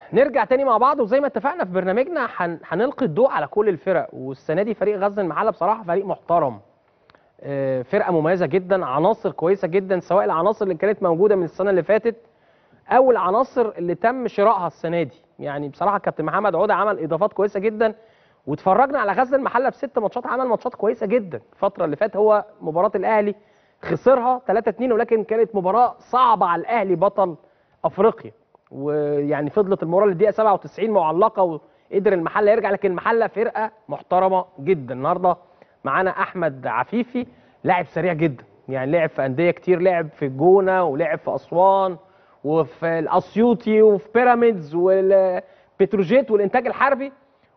نرجع تاني مع بعض وزي ما اتفقنا في برنامجنا هن- هنلقي الضوء على كل الفرق والسنه دي فريق غزل المحله بصراحه فريق محترم آه، فرقه مميزه جدا عناصر كويسه جدا سواء العناصر اللي كانت موجوده من السنه اللي فاتت او العناصر اللي تم شرائها السنه دي يعني بصراحه كابتن محمد عوده عمل اضافات كويسه جدا واتفرجنا على غزل المحله في ست ماتشات عمل ماتشات كويسه جدا الفتره اللي فاتت هو مباراه الاهلي خسرها 3 2 ولكن كانت مباراه صعبه على الاهلي بطل افريقيا ويعني فضلت المباراه للدقيقه 97 معلقه وقدر المحله يرجع لكن المحله فرقه محترمه جدا النهارده معانا احمد عفيفي لاعب سريع جدا يعني لعب في انديه كتير لعب في الجونه ولعب في اسوان وفي الاسيوطي وفي بيراميدز والبتروجيت والانتاج الحربي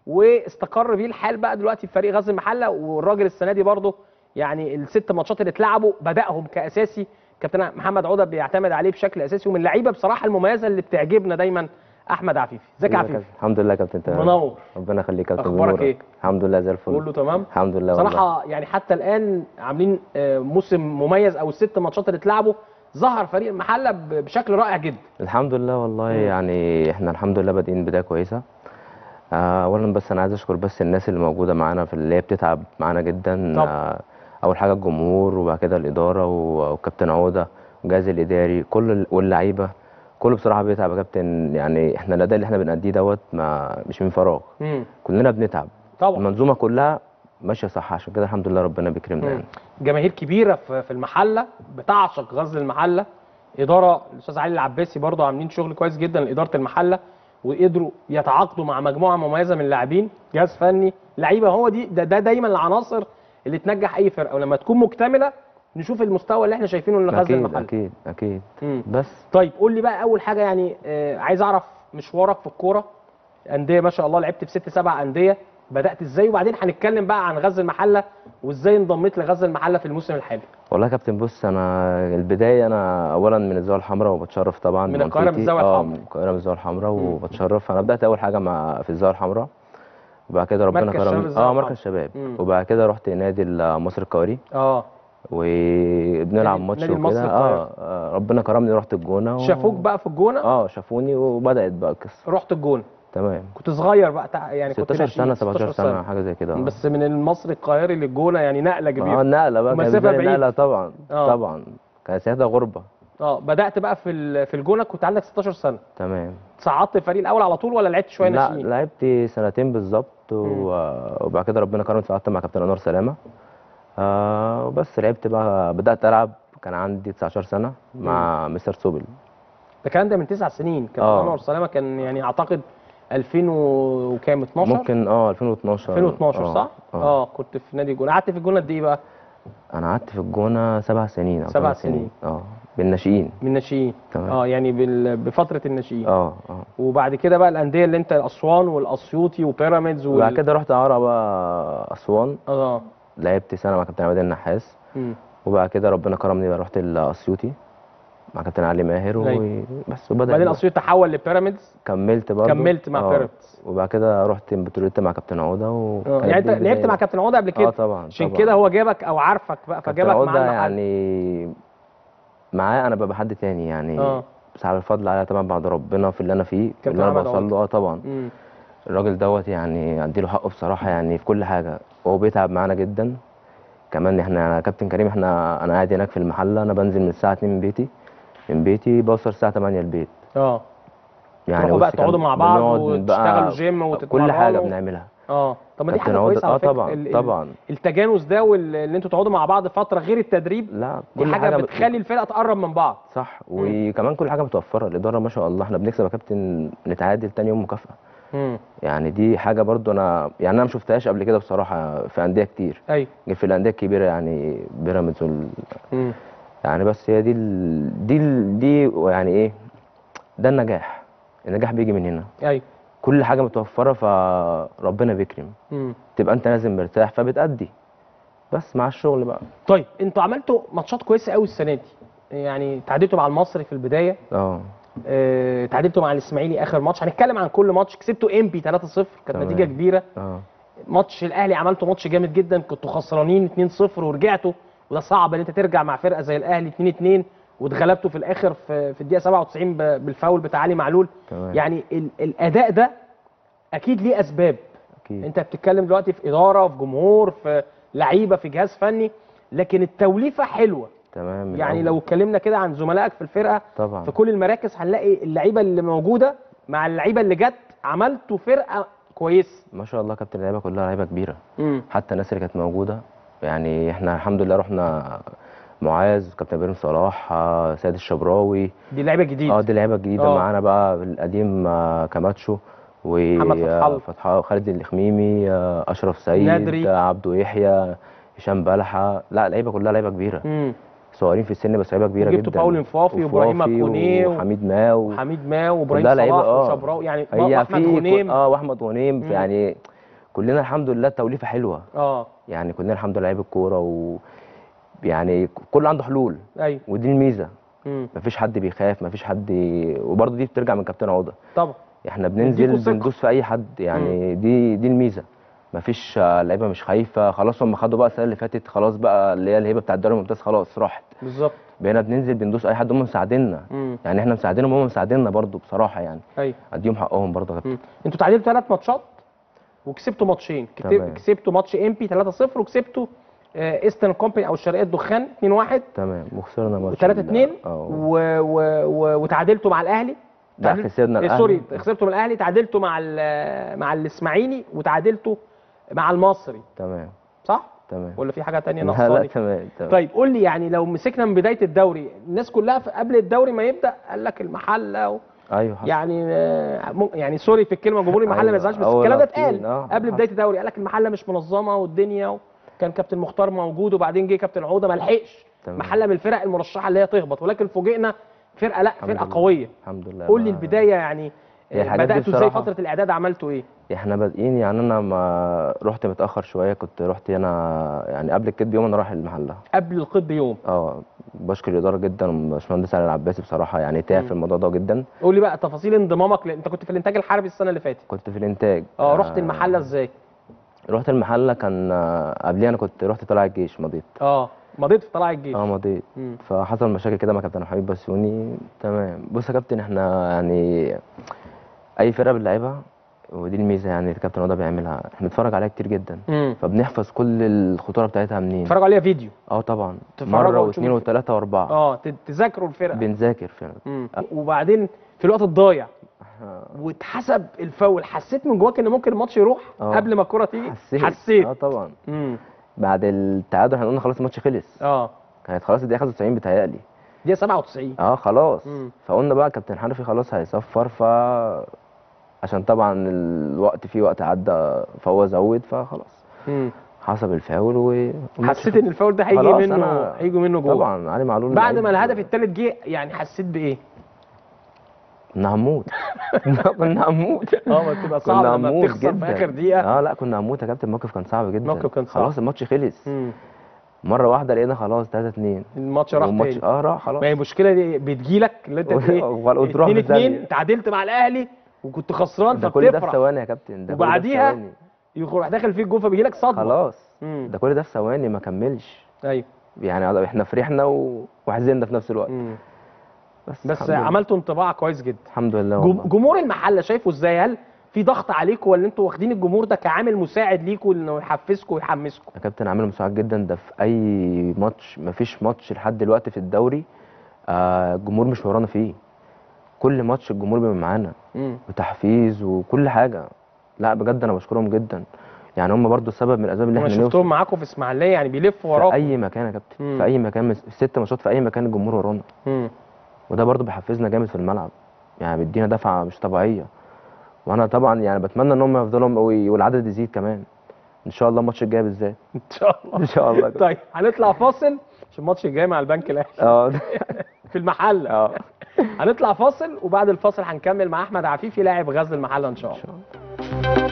واستقر بيه الحال بقى دلوقتي في فريق غزل المحله والراجل السنه دي برضه يعني الست ماتشات اللي اتلعبوا بداهم كاساسي كابتن محمد عوده بيعتمد عليه بشكل اساسي ومن اللعيبه بصراحه المميزه اللي بتعجبنا دايما احمد عفيفي ازيك يا عفيفي الحمد لله يا كابتن تمام منور ربنا يخليك يا كابتن أخبارك بنورك. إيه؟ الحمد لله زي الفل كله تمام الحمد لله والله صراحه يعني حتى الان عاملين آه، موسم مميز او الست ماتشات اللي اتلعبوا ظهر فريق المحله ب- بشكل رائع جدا الحمد لله والله مم. يعني احنا الحمد لله بادئين بدايه كويسه آه، اولا بس انا عايز اشكر بس الناس اللي موجوده معانا في اللي هي بتتعب معانا جدا طبعا. آه، اول حاجه الجمهور وبعد كده الاداره و- وكابتن عوده والجهاز الاداري كل ال- واللعيبه كله بصراحه بيتعب يا كابتن يعني احنا الاداء اللي احنا بنأديه دوت ما مش من فراغ مم. كلنا بنتعب طبعا المنظومه كلها ماشيه صح عشان كده الحمد لله ربنا بيكرمنا مم. يعني جماهير كبيره في في المحله بتعشق غزل المحله اداره الاستاذ علي العباسي برضه عاملين شغل كويس جدا لاداره المحله وقدروا يتعاقدوا مع مجموعه مميزه من اللاعبين جهاز فني لعيبه هو دي ده, ده دايما العناصر اللي تنجح اي فرقه ولما تكون مكتمله نشوف المستوى اللي احنا شايفينه لغزل اكيد المحله اكيد اكيد مم. بس طيب قول لي بقى اول حاجه يعني آه عايز اعرف مشوارك في الكوره انديه ما شاء الله لعبت في ست سبع انديه بدات ازاي وبعدين هنتكلم بقى عن غزل المحله وازاي انضميت لغزل المحله في الموسم الحالي والله يا كابتن بص انا البدايه انا اولا من الزاويه الحمراء وبتشرف طبعا من القاهرة من بمنطقتي. الزاوية اه الحمراء. من القاهره من الزاويه الحمراء مم. وبتشرف انا بدات اول حاجه مع في الزاويه الحمراء وبعد كده ربنا مركز شباب كرمني الزاوية اه الحمراء. مركز شباب مم. وبعد كده رحت نادي مصر القواري اه وبنلعب نادي- ماتش نادي المصري وكده القاهري. اه آه، ربنا كرمني رحت الجونه و... شافوك بقى في الجونه اه شافوني وبدات بقى القصه رحت الجونه تمام كنت صغير بقى تع- يعني كنت 16 ناشئين، سنه 17 سنه حاجه زي كده آه. بس من المصري القاهري للجونه يعني نقله اه كبيره النقله بقى كانت مسافة بالنسبة لي بعيد. نقله طبعا آه. طبعا كانت ساعتها غربه اه بدات بقى في ال- في الجونه كنت عندك 16 سنه تمام صعدت الفريق الاول على طول ولا لعبت شويه لا ناشئين لعبت سنتين بالظبط و... وبعد كده ربنا كرمني صعدت مع كابتن انور سلامه آه وبس لعبت بقى بدات العب كان عندي 19 سنه مع مستر سوبل ده كان ده من تسع سنين كابتن آه. انور سلامه كان يعني اعتقد 2000 و- وكام 12 ممكن اه 2012 2012 صح؟ اه, اه كنت في نادي الجونه قعدت في الجونه قد ايه بقى؟ انا قعدت في الجونه سبع سنين او سبع ثمان سنين. اه بالناشئين من الناشئين تمام. اه يعني بال... بفتره الناشئين اه اه وبعد كده بقى الانديه اللي انت اسوان والاسيوطي وبيراميدز وال... وبعد كده رحت اعرى بقى اسوان اه لعبت سنه مع كابتن عماد النحاس مم. وبعد كده ربنا كرمني بقى رحت الاسيوطي مع كابتن علي ماهر أيوة. وبس وبدأ بعدين بقى. الاسيوطي تحول لبيراميدز كملت برضه كملت مع بيراميدز. وبعد كده رحت بتروليت مع كابتن عوده و اه يعني انت لعبت مع كابتن عوده قبل كده اه طبعا عشان طبعا. كده هو جابك او عارفك بقى كابتن فجابك عوده معاه المحل. يعني معاه انا ببقى حد تاني يعني اه صاحب الفضل عليا طبعا بعد ربنا في اللي انا فيه كابتن اللي انا محمد بوصل عوده. له اه طبعا مم. الراجل دوت يعني اديله حقه بصراحه يعني في كل حاجه هو بيتعب معانا جدا كمان احنا انا كابتن كريم احنا انا قاعد هناك في المحله انا بنزل من الساعه 2 من بيتي من بيتي بوصل الساعه 8 البيت اه يعني تروحوا بقى بص كان تقعدوا مع بعض بنقعد وتشتغلوا بقى جيم وتتمرنوا كل حاجه بنعملها اه طب ما دي كابتن حاجه عوده كويسه على اه فكره طبعا ال- ال- طبعا التجانس ده واللي انتوا تقعدوا مع بعض فتره غير التدريب لا دي كل حاجه, حاجه بت- بتخلي الفرقه تقرب من بعض صح وكمان كل حاجه متوفره الاداره ما شاء الله احنا بنكسب يا كابتن نتعادل تاني يوم مكافاه امم يعني دي حاجه برضو انا يعني انا ما شفتهاش قبل كده بصراحه في انديه كتير ايوه غير في الانديه الكبيره يعني بيراميدز وال... امم يعني بس هي دي ال... دي ال... دي يعني ايه ده النجاح النجاح بيجي من هنا ايوه كل حاجه متوفره فربنا بيكرم امم تبقى انت نازل مرتاح فبتأدي بس مع الشغل بقى طيب انتوا عملتوا ماتشات كويسه قوي السنه دي يعني تعادلتوا مع المصري في البدايه اه اه تعادلتوا مع الاسماعيلي اخر ماتش هنتكلم عن كل ماتش كسبتوا ام بي 3-0 كانت تمام. نتيجه كبيره اه ماتش الاهلي عملتوا ماتش جامد جدا كنتوا خسرانين 2-0 ورجعتوا وده صعب ان انت ترجع مع فرقه زي الاهلي 2-2 واتغلبتوا في الاخر في في الدقيقه 97 ب- بالفاول بتاع علي معلول تمام يعني ال الاداء ده اكيد ليه اسباب اكيد انت بتتكلم دلوقتي في اداره في جمهور في لعيبه في جهاز فني لكن التوليفه حلوه تمام من يعني أول. لو اتكلمنا كده عن زملائك في الفرقه طبعا في كل المراكز هنلاقي اللعيبه اللي موجوده مع اللعيبه اللي جت عملتوا فرقه كويسه ما شاء الله كابتن اللعيبه كلها لعيبه كبيره امم حتى الناس اللي كانت موجوده يعني احنا الحمد لله رحنا معاذ كابتن ابراهيم صلاح آه، سيد الشبراوي دي لعيبه جديده اه دي لعيبه جديده آه. معانا بقى القديم آه، كاماتشو و محمد فتح الله. آه، فتح الله خالد الخميمي آه، اشرف سعيد نادري. آه، عبدو يحيى هشام بلحه لا لعيبه كلها لعيبه كبيره امم صغيرين في السن بس لعيبه كبيره وجبتوا جدا باول انفافي وإبراهيم وفوافي أكونيه و- وحميد ماو وحميد ماو وابراهيم كلها صلاح لعيبة، آه. وشبراوي يعني هي واحمد في غنيم اه واحمد غنيم مم. يعني كلنا الحمد لله التوليفه حلوه اه يعني كلنا الحمد لله لعيبه كوره و يعني كل عنده حلول ايوه ودي الميزه امم مفيش حد بيخاف مفيش حد وبرضه دي بترجع من كابتن عوده طبعا احنا يديكوا بننزل ثقة. بندوس في اي حد يعني دي دي الميزه مفيش آه، لعيبه مش خايفه خلاص هم خدوا بقى السنه اللي فاتت خلاص بقى اللي هي الهيبه بتاع الدوري الممتاز خلاص راحت بالظبط بقينا بننزل بندوس اي حد هم مساعديننا امم يعني احنا مساعدينهم هم مساعديننا برضه بصراحه يعني ايوه اديهم حقهم برضه يا كابتن مم. انتوا تعادلتوا ثلاث ماتشات وكسبتوا ماتشين كت- تمام. كسبتوا ماتش ام بي 3-0 وكسبتوا آه، ايسترن كومباني او الشرقيه الدخان 2-1 تمام وخسرنا ماتش و3-2 ال- اه و... و... و... وتعادلتوا مع الاهلي لا تعادلت- خسرنا إيه، الأهلي. سوري خسرتوا من الاهلي تعادلتوا مع ال... مع الاسماعيلي وتعادلتوا مع المصري تمام صح تمام ولا في حاجه تانية لا لا ناقصاني تمام تمام طيب قول لي يعني لو مسكنا من بدايه الدوري الناس كلها في قبل الدوري ما يبدا قال لك المحله و... ايوه حصل. يعني آه، مم- يعني سوري في الكلمه جمهور المحله ما أيوة، يزعلش بس أول الكلام ده عارفين، اتقال آه، قبل حصل. بدايه الدوري قال لك المحله مش منظمه والدنيا و... كان كابتن مختار موجود وبعدين جه كابتن عوده ما لحقش تمام. محله من الفرق المرشحه اللي هي تهبط ولكن فوجئنا فرقه لا الحمد فرقه لله. قويه الحمد لله قول لي ما- البدايه يعني هي آه، الحاجات دي بداتوا ازاي بصراحة- فتره الاعداد عملتوا ايه احنا بادئين يعني انا ما رحت متاخر شويه كنت رحت انا يعني قبل الكد بيوم انا رايح المحله قبل القيد بيوم اه بشكر الاداره جدا وباشمهندس علي العباسي بصراحه يعني تعب مم. في الموضوع ده جدا قول لي بقى تفاصيل انضمامك ل... انت كنت في الانتاج الحربي السنه اللي فاتت كنت في الانتاج اه رحت المحله ازاي رحت المحله كان آه، قبليها انا كنت رحت طلع الجيش مضيت اه مضيت في طلائع الجيش اه مضيت مم. فحصل مشاكل كده مع كابتن حبيب بسيوني تمام بص يا كابتن احنا يعني اي فرقه بنلعبها ودي الميزه يعني اللي الكابتن هدى بيعملها احنا بنتفرج عليها كتير جدا امم فبنحفظ كل الخطوره بتاعتها منين اتفرجوا عليها فيديو اه طبعا تتفرجوا مره وتشوفوا واثنين الف- وثلاثه واربعه اه ت- تذاكروا الفرقه بنذاكر فعلا مم. وبعدين في الوقت الضايع واتحسب الفاول حسيت من جواك ان ممكن الماتش يروح آه. قبل ما الكره تيجي حسيت حسيت اه طبعا امم بعد التعادل احنا قلنا خلاص الماتش خلص اه كانت خلاص الدقيقه 95 بتهيألي دي 97 اه خلاص مم. فقلنا بقى كابتن حنفي خلاص هيصفر ف عشان طبعا الوقت فيه وقت عدى فهو زود فخلاص امم حسب الفاول و حسيت ان الفاول ده هيجي خلاص منه أنا- هيجي منه جوه طبعا علي معلول بعد لعيب. ما الهدف الثالث جه يعني حسيت بايه؟ كنا هنموت كنا هنموت اه ما بتبقى صعب كنا لما هنموت بتخسر في جدا. اخر دقيقه اه لا كنا هنموت يا كابتن الموقف كان صعب جدا الموقف كان صعب. خلاص الماتش خلص مم. مره واحده لقينا خلاص 3 2 الماتش راح والماتش تاني اه راح خلاص ما هي المشكله دي بتجيلك اللي انت ايه وتروح 2 في ثانية. 2 تعادلت مع الاهلي وكنت خسران ده كل ده في فبتفرح ثواني يا كابتن ده كل ده في وبعديها ثواني. يروح داخل فيك جول فبيجي لك صدمه خلاص مم. ده كل ده في ثواني ما كملش ايوه يعني احنا فرحنا و... وحزننا في نفس الوقت مم. بس بس الحمد لله. عملتوا انطباع كويس جدا الحمد لله جم- والله جمهور المحله شايفه ازاي هل في ضغط عليكم ولا انتوا واخدين الجمهور ده كعامل مساعد ليكم انه يحفزكم ويحمسكم يا كابتن عامل مساعد جدا ده في اي ماتش مفيش ماتش لحد دلوقتي في الدوري آه الجمهور مش ورانا فيه كل ماتش الجمهور بيبقى معانا مم. وتحفيز وكل حاجه لا بجد انا بشكرهم جدا يعني هم برضو السبب من الاسباب اللي انا احنا شفتهم نوصل معاكم في اسماعيليه يعني بيلفوا في وراكم اي مكان يا كابتن مم. في اي مكان من ست ماتشات في اي مكان الجمهور ورانا مم. وده برضو بيحفزنا جامد في الملعب يعني بيدينا دفعه مش طبيعيه وانا طبعا يعني بتمنى ان هم يفضلوا وي- والعدد يزيد كمان ان شاء الله الماتش الجاي بالذات ان شاء الله ان شاء الله طيب هنطلع فاصل عشان الماتش الجاي مع البنك الاهلي اه في المحله اه هنطلع فاصل وبعد الفاصل هنكمل مع احمد عفيفي لاعب غزل المحله ان شاء الله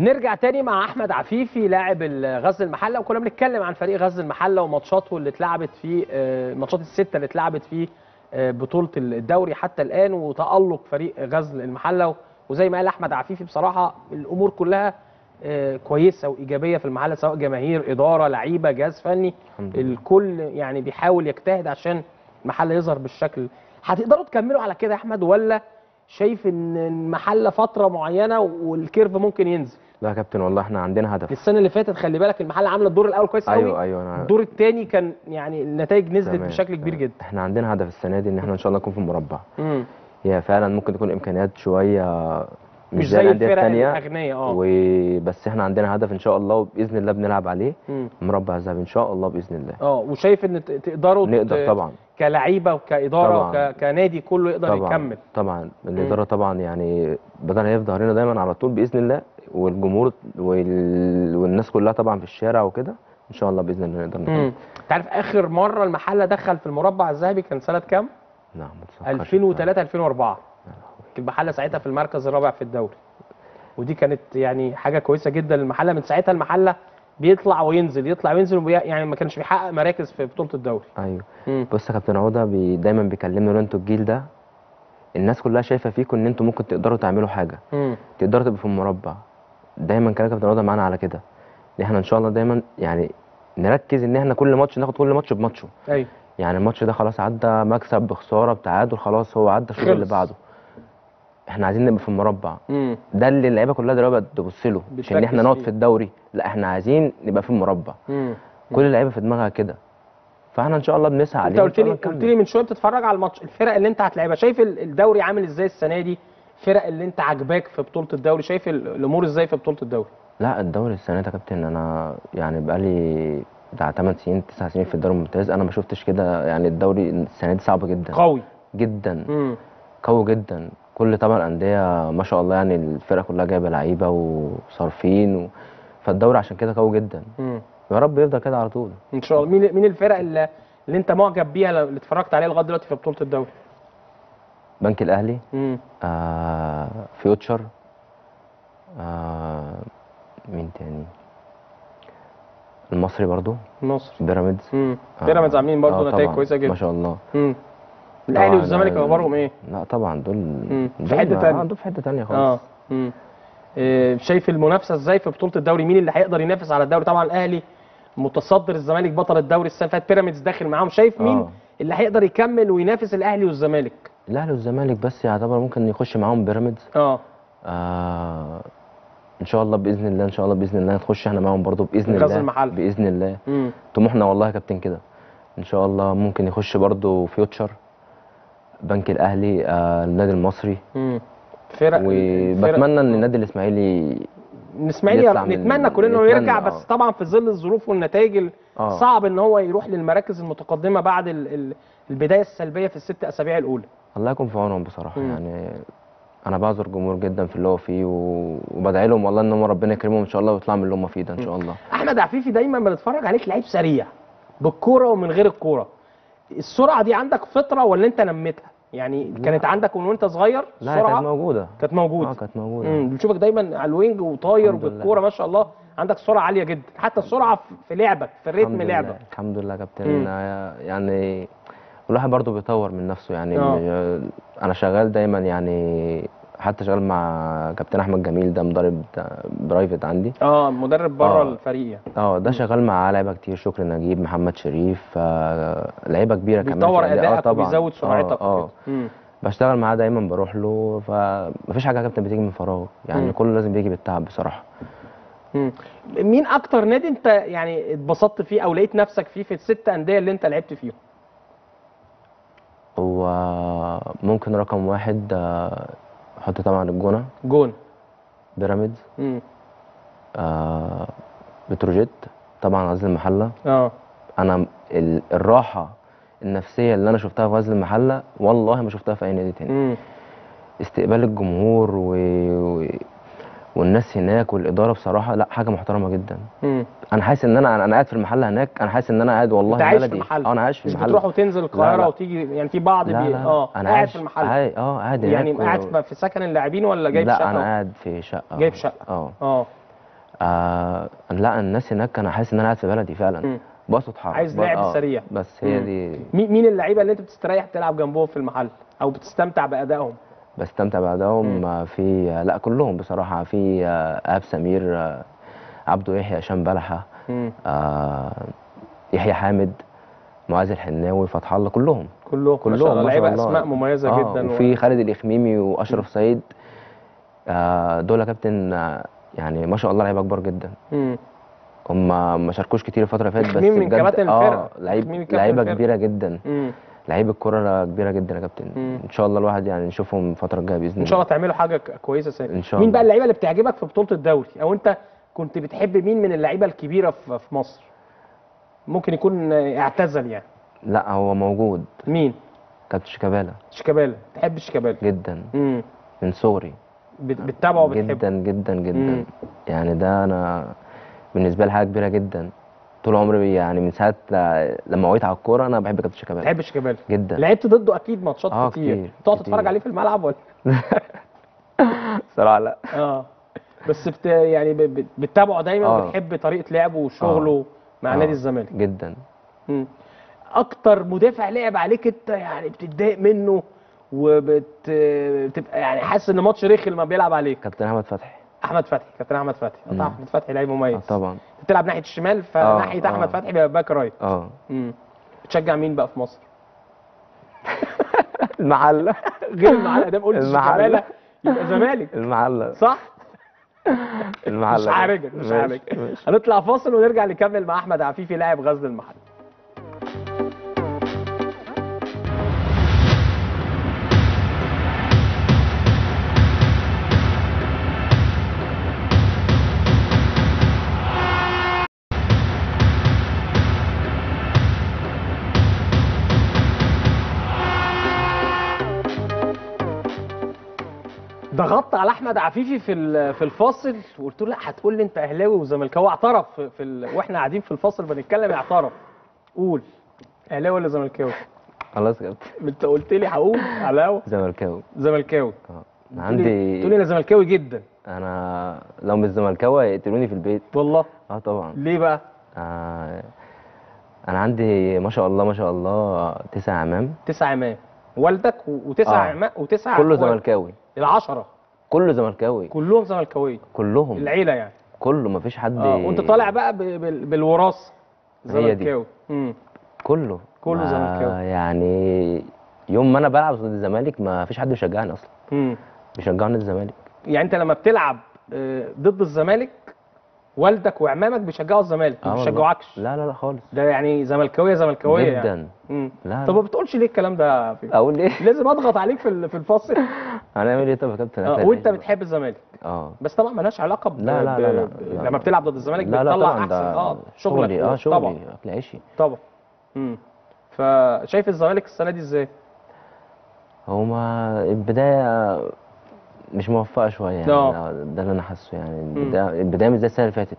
نرجع تاني مع احمد عفيفي لاعب ال- غزل المحله وكنا بنتكلم عن فريق غزل المحله وماتشاته اللي اتلعبت في آه، الماتشات السته اللي اتلعبت في آه، بطوله الدوري حتى الان وتالق فريق غزل المحله وزي ما قال احمد عفيفي بصراحه الامور كلها آه، كويسه وايجابيه في المحله سواء جماهير اداره لعيبه جهاز فني الحمد لله الكل يعني بيحاول يجتهد عشان المحل يظهر بالشكل هتقدروا تكملوا على كده يا احمد ولا شايف ان المحله فتره معينه والكيرف ممكن ينزل لا يا كابتن والله احنا عندنا هدف السنه اللي فاتت خلي بالك المحله عامله الدور الاول كويس قوي ايوه ايوه انا الدور الثاني كان يعني النتائج نزلت تمام، بشكل كبير تمام. جدا احنا عندنا هدف السنه دي ان احنا ان شاء الله نكون في المربع امم هي فعلا ممكن تكون امكانيات شويه مش مش زي زي الانديه الفرق الثانيه الاغنياء اه وبس احنا عندنا هدف ان شاء الله وباذن الله بنلعب عليه مم. مربع ذهبي ان شاء الله باذن الله اه وشايف ان ت- تقدروا نقدر ت- طبعا كلعيبه وكاداره طبعاً. وك... كنادي كله يقدر طبعا يكمل طبعا الاداره طبعا يعني بدل هي في ظهرنا دايما على طول باذن الله والجمهور وال... والناس كلها طبعا في الشارع وكده ان شاء الله باذن الله نقدر نكمل امم انت عارف اخر مره المحله دخل في المربع الذهبي كان سنه كام؟ نعم ما تفكرش 2003 2004 المحله ساعتها في المركز الرابع في الدوري ودي كانت يعني حاجه كويسه جدا للمحله من ساعتها المحله بيطلع وينزل يطلع وينزل وبي... يعني ما كانش بيحقق مراكز في بطوله الدوري ايوه امم بص يا كابتن عوده بي... دايما بيكلمنا يقول انتوا الجيل ده الناس كلها شايفه فيكم ان انتوا ممكن تقدروا تعملوا حاجه امم تقدروا تبقوا في المربع دايما كلام كابتن عوده معانا على كده ان احنا ان شاء الله دايما يعني نركز ان احنا كل ماتش ناخد كل ماتش بماتشه ايوه يعني الماتش ده خلاص عدى مكسب بخساره بتعادل خلاص هو عدى الشوط اللي خلص. بعده احنا عايزين نبقى في المربع امم ده اللي اللعيبه كلها دلوقتي بقت تبص له مش ان بتركز احنا نقعد فيه. في الدوري لا احنا عايزين نبقى في المربع امم كل اللعيبه في دماغها كده فاحنا ان شاء الله بنسعى عليه انت وإن قلت شاء لي الله نكمل. قلت لي من شويه بتتفرج على الماتش الفرق اللي انت هتلعبها شايف ال- الدوري عامل ازاي السنه دي الفرق اللي انت عاجباك في بطوله الدوري شايف ال- الامور ازاي في بطوله الدوري لا الدوري السنه دي يا كابتن انا يعني بقالي بتاع 8 سنين 9 سنين في الدوري الممتاز انا ما شفتش كده يعني الدوري السنه دي صعب جدا قوي جدا امم قوي جدا كل طبعا الانديه ما شاء الله يعني الفرقه كلها جايبه لعيبه وصارفين و... فالدوري عشان كده قوي جدا امم يا رب يفضل كده على طول ان شاء الله مين مين الفرق اللي, اللي انت معجب بيها اللي اتفرجت عليها لغايه دلوقتي في بطوله الدوري بنك الاهلي امم آه فيوتشر آه مين تاني المصري برضو النصر بيراميدز امم آه، بيراميدز عاملين برضه آه نتائج طبعاً، كويسه ما جدا شاء الله امم الاهلي طبعاً، والزمالك آه، اخبارهم ايه لا طبعا دول في دول حتة ما- تانية. آه، دول في حته تانية اه خالص امم إيه، شايف المنافسه ازاي في بطوله الدوري مين اللي هيقدر ينافس على الدوري طبعا الاهلي متصدر الزمالك بطل الدوري السنه اللي فاتت بيراميدز داخل معاهم شايف مين آه. اللي هيقدر يكمل وينافس الاهلي والزمالك الاهلي والزمالك بس يعتبر ممكن يخش معاهم بيراميدز اه آه ان شاء الله باذن الله ان شاء الله باذن الله نخش احنا معاهم برضو باذن غزل الله المحل. باذن الله امم طموحنا والله يا كابتن كده ان شاء الله ممكن يخش برضو فيوتشر بنك الاهلي آه النادي المصري امم فرق وبتمنى ان النادي الاسماعيلي الاسماعيلي يطلع من- نتمنى كلنا انه نتمنى، يرجع آه. بس طبعا في ظل الظروف والنتائج ال- آه. صعب ان هو يروح للمراكز المتقدمه بعد ال- ال- البدايه السلبيه في الست اسابيع الاولى الله يكون في عونهم بصراحه مم. يعني انا بعذر الجمهور جدا في اللي هو فيه و... وبدعي لهم والله ان هم ربنا يكرمهم ان شاء الله ويطلعوا من اللي هم فيه ده ان شاء الله احمد عفيفي دايما بنتفرج عليك لعيب سريع بالكوره ومن غير الكوره السرعه دي عندك فطره ولا انت نميتها يعني لا. كانت عندك من وانت صغير لا هي السرعه كانت موجوده كانت موجوده اه كانت موجوده امم بنشوفك دايما على الوينج وطاير الحمد لله. بالكوره ما شاء الله عندك سرعه عاليه جدا حتى السرعه في- في لعبك في الحمد الريتم لله لعبك الحمد لله يا كابتن مم. آه، يعني الواحد برضو بيطور من نفسه يعني آه. م- انا شغال دايما يعني حتى شغال مع كابتن احمد جميل ده مدرب ده برايفت عندي اه مدرب بره آه. الفريق يعني اه ده شغال مع لعيبه كتير شكري نجيب محمد شريف آه، لعيبه كبيره كمان بيطور في الأندية. ادائك طبعاً. وبيزود سرعتك اه, آه. وكده. مم. بشتغل معاه دايما بروح له فمفيش حاجه يا كابتن بتيجي من فراغ يعني مم. كله لازم بيجي بالتعب بصراحه مم. مين اكتر نادي انت يعني اتبسطت فيه او لقيت نفسك فيه في الست انديه اللي انت لعبت فيهم هو ممكن رقم واحد آه، احط طبعا الجونه جون بيراميدز مم. آه بتروجيت طبعا غزل المحله اه انا ال- الراحه النفسيه اللي انا شفتها في غزل المحله والله ما شفتها في اي نادي تاني مم. استقبال الجمهور و... و... والناس هناك والاداره بصراحه لا حاجه محترمه جدا مم. انا حاسس ان انا انا قاعد في المحله هناك انا حاسس ان انا قاعد والله انت عايش في بلدي المحل اه انا عايش في مش المحل بتروح وتنزل القاهره لا. وتيجي يعني في بعض لا بي... لا اه انا قاعد عايش في المحل عاي... اه قاعد هناك يعني و- قاعد في- في سكن اللاعبين ولا جايب لا شقه انا قاعد في شقه جايب شقة. اه اه آه لا الناس هناك انا حاسس ان انا قاعد في بلدي فعلا مم. باص اتحرك عايز ب- لعب آه، سريع. بس هي مم. دي مين مين اللعيبه اللي انت بتستريح تلعب جنبهم في المحل او بتستمتع بادائهم بستمتع بعدهم آه، في آه، لا كلهم بصراحه في آه، ايهاب سمير آه، عبده يحيى هشام بلحه آه يحيى حامد معاذ الحناوي فتح الله كلهم كلهم ما شاء كلهم الله ما شاء لعيبه الله اسماء مميزه آه جدا وفي خالد الاخميمي واشرف سعيد آه دول يا كابتن آه، يعني ما شاء الله لعيبه كبار جدا مم. هم ما شاركوش كتير الفتره اللي فاتت بس إخميمي من بجد كباتن اه الفرقة. إخميمي لعيب كابتن لعيبه الفرقة. كبيره جدا مم. لعيب الكوره كبيره جدا يا كابتن مم. ان شاء الله الواحد يعني نشوفهم الفتره الجايه باذن ان شاء الله الله تعملوا حاجه ك- كويسه سنة. إن شاء مين الله. بقى اللعيبه اللي بتعجبك في بطوله الدوري او انت كنت بتحب مين من اللعيبه الكبيره في في مصر ممكن يكون آه، اعتزل يعني لا هو موجود مين كابتن شيكابالا شيكابالا تحب شيكابالا جدا امم من صغري بت- بتتابعه وبتحبه جدا جدا جدا مم. يعني ده انا بالنسبه لي حاجه كبيره جدا طول عمري يعني من ساعه ل- لما وعيت على الكوره انا بحب كابتن شيكابالا تحب شيكابالا جدا لعبت ضده اكيد ماتشات آه، كتير كتير، تقعد كتير. تتفرج عليه في الملعب ولا صراحه لا اه بس بت يعني ب- ب- بتتابعه دايما آه. وبتحب طريقه لعبه وشغله مع آه، نادي الزمالك جدا مم. اكتر مدافع لعب عليك انت يعني بتتضايق منه وبت بتبقى يعني حاسس ان ماتش رخي لما بيلعب عليك كابتن احمد فتحي احمد فتحي كابتن احمد فتحي مم. طبعا احمد فتحي لعيب آه مميز طبعا بتلعب ناحيه الشمال آه، فناحيه آه. احمد فتحي بيبقى باك رايت اه مم. بتشجع مين بقى في مصر المعلة غير المعلقه ده قلت المعلقة. شيكابالا يبقى زمالك المعلة صح المعلة مش هعرجك مش ماشي، هعرجك ماشي. هنطلع فاصل ونرجع نكمل مع احمد عفيفي لاعب غزل المحل ضغطت على احمد عفيفي في ال- في الفاصل وقلت له لا هتقول لي انت اهلاوي وزملكاوي اعترف في, في ال... واحنا قاعدين في الفاصل بنتكلم اعترف قول اهلاوي ولا زملكاوي خلاص يا كابتن انت قلت لي هقول على الهوا زملكاوي زملكاوي اه تقول أنا لي عندي انا زملكاوي جدا انا لو مش زملكاوي يقتلوني في البيت والله اه طبعا ليه بقى آه انا عندي ما شاء الله ما شاء الله تسع عمام تسع عمام والدك و- وتسع آه. عمام وتسع كله أخوات. زملكاوي العشرة كله زملكاوي كلهم زملكاويه كلهم العيله يعني كله ما فيش حد اه وانت طالع بقى ب... بال... بالوراثه هي دي. زملكاوي امم كله كله ما زملكاوي. يعني يوم ما انا بلعب ضد الزمالك ما فيش حد بيشجعني اصلا امم بيشجعني الزمالك يعني انت لما بتلعب آه، ضد الزمالك والدك وعمامك بيشجعوا الزمالك ما آه والله. بيشجعوكش لا لا لا خالص ده يعني زملكاويه زملكاويه يعني جدا مم. لا طب لا. ما بتقولش ليه الكلام ده يا فيفي؟ اقول ايه لازم اضغط عليك في ال- في الفاصل هنعمل ايه طب يا كابتن آه، هتلاقي وانت الحزب. بتحب الزمالك اه بس طبعا ملهاش علاقه ب... لا لا ب- لا لا, ب- لا. لما بتلعب ضد الزمالك لا لا بتطلع طبعا احسن ده اه شغلك شغلي اه شغلي طبعا اكل عيشي طبعا امم فشايف الزمالك السنه دي ازاي؟ هو ما البدايه مش موفقه شويه يعني آه. ده اللي انا حاسه يعني البدايه البدايه مش زي السنه اللي فاتت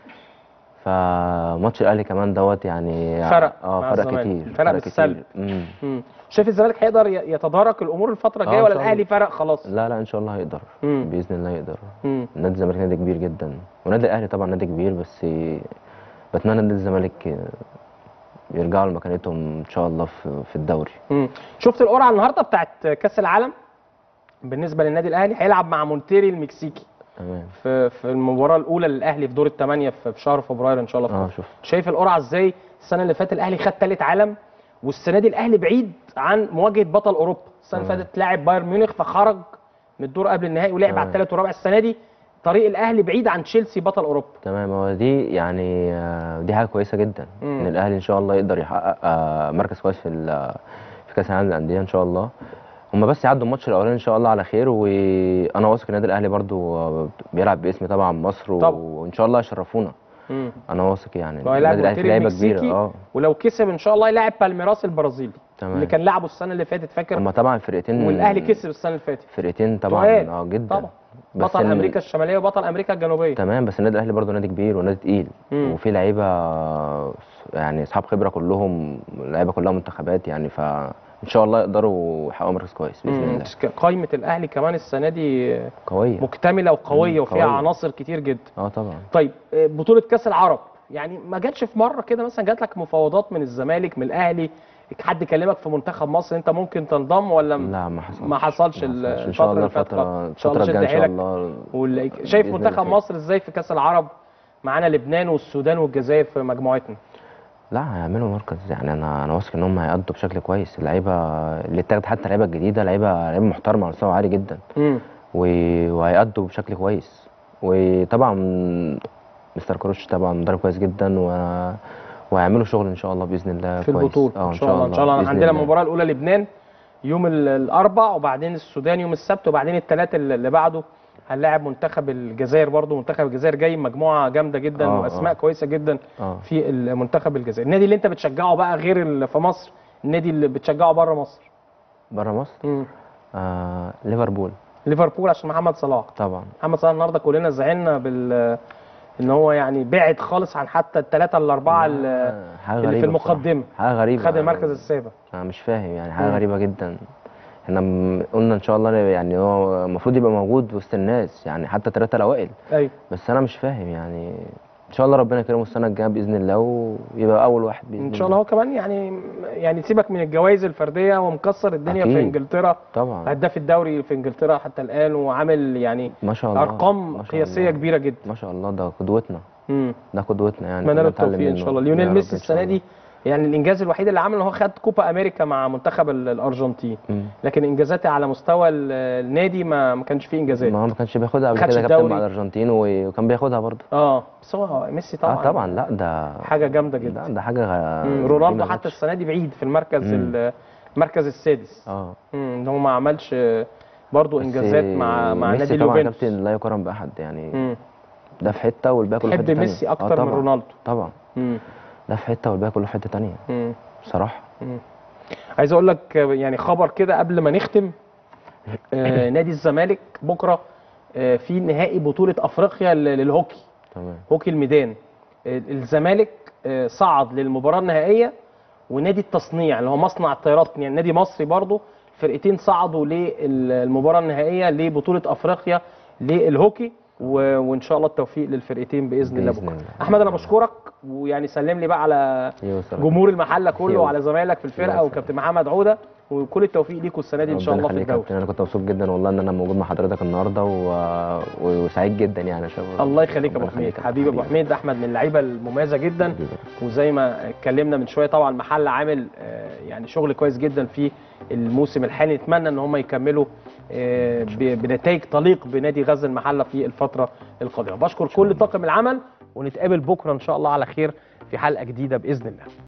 فماتش الاهلي كمان دوت يعني فرق اه مع فرق الزمالك. كتير فرق بالسلب. كتير امم مم. شايف الزمالك هيقدر ي- يتدارك الامور الفتره آه، الجايه إن ولا شاء الاهلي الله. فرق خلاص؟ لا لا ان شاء الله هيقدر مم. باذن الله يقدر مم. نادي الزمالك نادي كبير جدا ونادي الاهلي طبعا نادي كبير بس بتمنى نادي الزمالك يرجعوا لمكانتهم ان شاء الله في في الدوري مم. شفت القرعه النهارده بتاعت كاس العالم بالنسبه للنادي الاهلي هيلعب مع مونتيري المكسيكي تمام في في المباراه الاولى للاهلي في دور الثمانيه في في شهر فبراير ان شاء الله اه في شفت شايف القرعه ازاي السنه اللي فاتت الاهلي خد ثالث عالم والسنه دي الاهلي بعيد عن مواجهه بطل اوروبا السنه اللي تمام. فاتت لاعب بايرن ميونخ فخرج من الدور قبل النهائي ولعب على تمام. الثالث والرابع السنه دي طريق الاهلي بعيد عن تشيلسي بطل اوروبا تمام هو دي يعني آه، دي حاجه كويسه جدا مم. ان الاهلي ان شاء الله يقدر يحقق آه، مركز كويس في ال- في كاس العالم للانديه ان شاء الله هما بس يعدوا الماتش الاولاني ان شاء الله على خير وانا واثق النادي الاهلي برضو آه، بيلعب باسم طبعا مصر طبعا. وان شاء الله يشرفونا مم. انا واثق يعني هو هيلاعب النادي الاهلي مونتيري فيه لعيبه كبيره المكسيكي اه ولو كسب ان شاء الله يلاعب بالميراس البرازيلي تمام. اللي كان لعبه السنه اللي فاتت فاكر هما طبعا فرقتين والاهلي كسب السنه اللي فاتت فرقتين طبعا تقال. اه جدا طبعا بس بطل ال- امريكا الشماليه وبطل امريكا الجنوبيه تمام بس النادي الاهلي برضه نادي كبير ونادي تقيل مم. وفي لعيبه يعني اصحاب خبره كلهم اللعيبه كلها منتخبات يعني ف ان شاء الله يقدروا يحققوا مركز كويس باذن مم. الله قائمه الاهلي كمان السنه دي قويه مكتمله وقويه مم، وفيها قوية. عناصر كتير جدا اه طبعا طيب آه، بطوله كاس العرب يعني ما جاتش في مره كده مثلا جات لك مفاوضات من الزمالك من الاهلي حد كلمك في منتخب مصر انت ممكن تنضم ولا م- لا ما حصلش ما حصلش ما ال- حصلش. ان شاء الله اللي فاتت الفتره خالص. إن شاء الله الفتره الجايه ان شد شاء حيلك. الله وال- شايف بإذن الله منتخب خير. مصر ازاي في كاس العرب معانا لبنان والسودان والجزائر في مجموعتنا لا هيعملوا مركز يعني انا انا واثق ان هم هيأدوا بشكل كويس اللعيبه اللي اتاخدت حتى اللعيبه الجديده لعيبه لعيبه محترمه على مستوى عالي جدا امم و- وهيأدوا بشكل كويس وطبعا مستر كروش طبعا مدرب كويس جدا و... وهيعملوا شغل ان شاء الله باذن الله في كويس البطوله اه ان شاء الله ان شاء الله بإذن عندنا الله. المباراه الاولى لبنان يوم ال- الاربع وبعدين السودان يوم السبت وبعدين الثلاث اللي بعده هنلاعب منتخب الجزائر برضو منتخب الجزائر جاي مجموعه جامده جدا آه، واسماء آه. كويسه جدا اه في المنتخب الجزائري النادي اللي انت بتشجعه بقى غير اللي في مصر النادي اللي بتشجعه بره مصر بره مصر مم. آه ليفربول ليفربول عشان محمد صلاح طبعا محمد صلاح النهارده كلنا زعلنا بال ان هو يعني بعد خالص عن حتى الثلاثه الاربعه اللي آه، حاجه اللي غريبه في بصراحة. المقدمه حاجه غريبه خد المركز السابع انا مش فاهم يعني حاجه مم. غريبه جدا احنا م- قلنا ان شاء الله يعني هو المفروض يبقى موجود وسط الناس يعني حتى ثلاثه الاوائل ايوه بس انا مش فاهم يعني ان شاء الله ربنا يكرمه السنه الجايه باذن الله ويبقى اول واحد باذن ان شاء الله هو كمان يعني يعني سيبك من الجوائز الفرديه هو مكسر الدنيا في أكيد. انجلترا طبعا هداف الدوري في انجلترا حتى الان وعامل يعني ما شاء الله ارقام ما شاء قياسيه الله. كبيره جدا ما شاء الله ده قدوتنا امم ده قدوتنا يعني اتمنى له كلنا نتعلم التوفيق ان منه. شاء الله يا ليونيل رب ميسي إن شاء السنه الله. دي يعني الانجاز الوحيد اللي عمله ان هو خد كوبا امريكا مع منتخب ال- الارجنتين مم. لكن انجازاتي على مستوى ال- النادي ما ما كانش فيه انجازات ما هو ما كانش بياخدها قبل خدش كده كابتن الدوري. مع الارجنتين و- وكان بياخدها برضه اه بس هو ميسي طبعا اه طبعا لا ده حاجه جامده جدا لا ده حاجه غ... مم، دي رونالدو ما حتى جاتش. السنه دي بعيد في المركز مم. ال- المركز السادس اه مم، ان هو ما عملش برضه بس انجازات مع مع ميسي نادي طبعا اليوفنتوس كابتن لا يقارن باحد يعني مم. ده في حته والباقي كله في تحب حته تانية. ميسي آه اكتر من طبعا. رونالدو طبعا مم. ده في حته والباقي كله في حته تانية مم. بصراحه مم. عايز اقول لك آه، يعني خبر كده قبل ما نختم آه، نادي الزمالك بكره آه، في نهائي بطوله افريقيا لل- للهوكي تمام هوكي الميدان آه، الزمالك آه، صعد للمباراه النهائيه ونادي التصنيع اللي هو مصنع الطيارات يعني نادي مصري برضه فرقتين صعدوا للمباراه النهائيه لبطوله افريقيا للهوكي و- وان شاء الله التوفيق للفرقتين باذن الله بإذن بكره الله. احمد انا بشكرك ويعني سلم لي بقى على يوصل جمهور المحله كله يوصل. وعلى زمايلك في الفرقه يوصل. وكابتن محمد عوده وكل التوفيق ليكم السنه دي ان شاء ربنا الله في يخليك يا الدوري كابتن انا كنت مبسوط جدا والله ان انا موجود مع حضرتك النهارده و... وسعيد جدا يعني عشان الله يخليك يا ابو ربنا حميد يخليك. حبيبي ابو حميد احمد من اللعيبه المميزه جدا وزي ما اتكلمنا من شويه طبعا المحل عامل آه، يعني شغل كويس جدا في الموسم الحالي نتمنى ان هم يكملوا آه، ب- بنتائج تليق بنادي غزل المحله في الفتره القادمه بشكر كل طاقم العمل ونتقابل بكره ان شاء الله على خير في حلقه جديده باذن الله